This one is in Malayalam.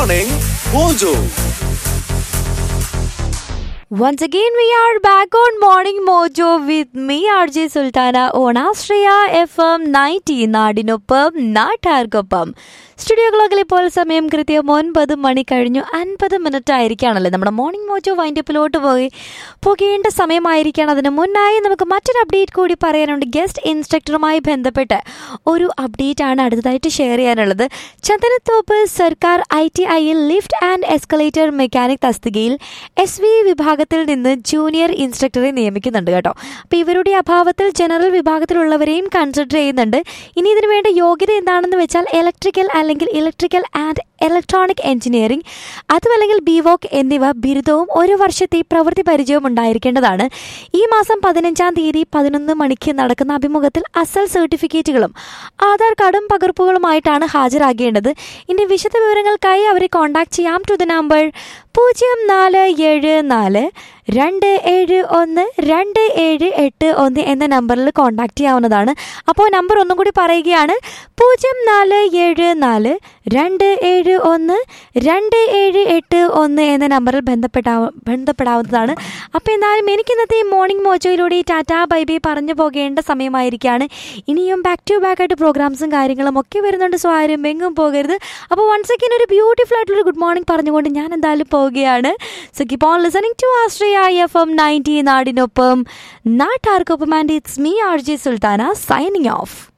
Morning Mojo. Once again, we are back on Morning Mojo with me, RJ Sultana, on Astraya FM 90 നാടിനൊപ്പം നാട്ടാർക്കൊപ്പം സ്റ്റുഡിയോ ക്ലോക്കിൽ ഇപ്പോൾ സമയം കൃത്യം ഒൻപത് മണി കഴിഞ്ഞു അൻപത് മിനിറ്റ് ആയിരിക്കുകയാണല്ലേ നമ്മുടെ മോർണിംഗ് മോജോ വൈൻഡപ്പിലോട്ട് പോയി പോകേണ്ട സമയമായിരിക്കുകയാണ് അതിന് മുന്നായി നമുക്ക് മറ്റൊരു അപ്ഡേറ്റ് കൂടി പറയാനുണ്ട് ഗസ്റ്റ് ഇൻസ്ട്രക്ടറുമായി ബന്ധപ്പെട്ട് ഒരു അപ്ഡേറ്റ് ആണ് അടുത്തതായിട്ട് ഷെയർ ചെയ്യാനുള്ളത് ചന്ദനത്തോപ്പ് സർക്കാർ ഐ ടി ഐയിൽ ലിഫ്റ്റ് ആൻഡ് എസ്കലേറ്റർ മെക്കാനിക് തസ്തികയിൽ എസ് വി വിഭാഗത്തിൽ നിന്ന് ജൂനിയർ ഇൻസ്ട്രക്ടറെ നിയമിക്കുന്നുണ്ട് കേട്ടോ അപ്പോൾ ഇവരുടെ അഭാവത്തിൽ ജനറൽ വിഭാഗത്തിലുള്ളവരെയും കൺസിഡർ ചെയ്യുന്നുണ്ട് ഇനി ഇതിനു വേണ്ട യോഗ്യത എന്താണെന്ന് വെച്ചാൽ ഇലക്ട്രിക്കൽ അല്ലെങ്കിൽ ഇലക്ട്രിക്കൽ ആൻഡ് ഇലക്ട്രോണിക് എഞ്ചിനീയറിംഗ് അതുമല്ലെങ്കിൽ ബിവോക്ക് എന്നിവ ബിരുദവും ഒരു വർഷത്തെ പ്രവൃത്തി പരിചയവും ഉണ്ടായിരിക്കേണ്ടതാണ് ഈ മാസം പതിനഞ്ചാം തീയതി പതിനൊന്ന് മണിക്ക് നടക്കുന്ന അഭിമുഖത്തിൽ അസൽ സർട്ടിഫിക്കറ്റുകളും ആധാർ കാർഡും പകർപ്പുകളുമായിട്ടാണ് ഹാജരാകേണ്ടത് ഇനി വിശദ വിവരങ്ങൾക്കായി അവരെ കോൺടാക്ട് ചെയ്യാം ടു ദ നമ്പർ പൂജ്യം നാല് ഏഴ് നാല് രണ്ട് ഏഴ് ഒന്ന് രണ്ട് ഏഴ് എട്ട് ഒന്ന് എന്ന നമ്പറിൽ കോൺടാക്ട് ചെയ്യാവുന്നതാണ് അപ്പോൾ നമ്പർ ഒന്നും കൂടി പറയുകയാണ് പൂജ്യം നാല് ഏഴ് നാല് രണ്ട് ഏഴ് ഒന്ന് രണ്ട് ഏഴ് എട്ട് ഒന്ന് എന്ന നമ്പറിൽ ബന്ധപ്പെടാ ബന്ധപ്പെടാവുന്നതാണ് അപ്പോൾ എന്നാലും എനിക്ക് ഇന്നത്തെ ഈ മോർണിംഗ് മോജോയിലൂടെ ഈ ടാറ്റാ ബൈ ബൈ പറഞ്ഞു പോകേണ്ട സമയമായിരിക്കുകയാണ് ഇനിയും ബാക്ക് ടു ബാക്ക് ആയിട്ട് പ്രോഗ്രാംസും കാര്യങ്ങളും ഒക്കെ വരുന്നുണ്ട് സോ ആരും എങ്ങും പോകരുത് അപ്പോൾ വൺസ് അഗൈൻ ഒരു ബ്യൂട്ടിഫുൾ ആയിട്ടുള്ള ഗുഡ് മോർണിംഗ് പറഞ്ഞുകൊണ്ട് ഞാൻ എന്തായാലും പോവുകയാണ് so keep on listening to Astria F M ninety നാടിനൊപ്പം നാട്ടാർക്കൊപ്പം and it's me R J Sultana signing of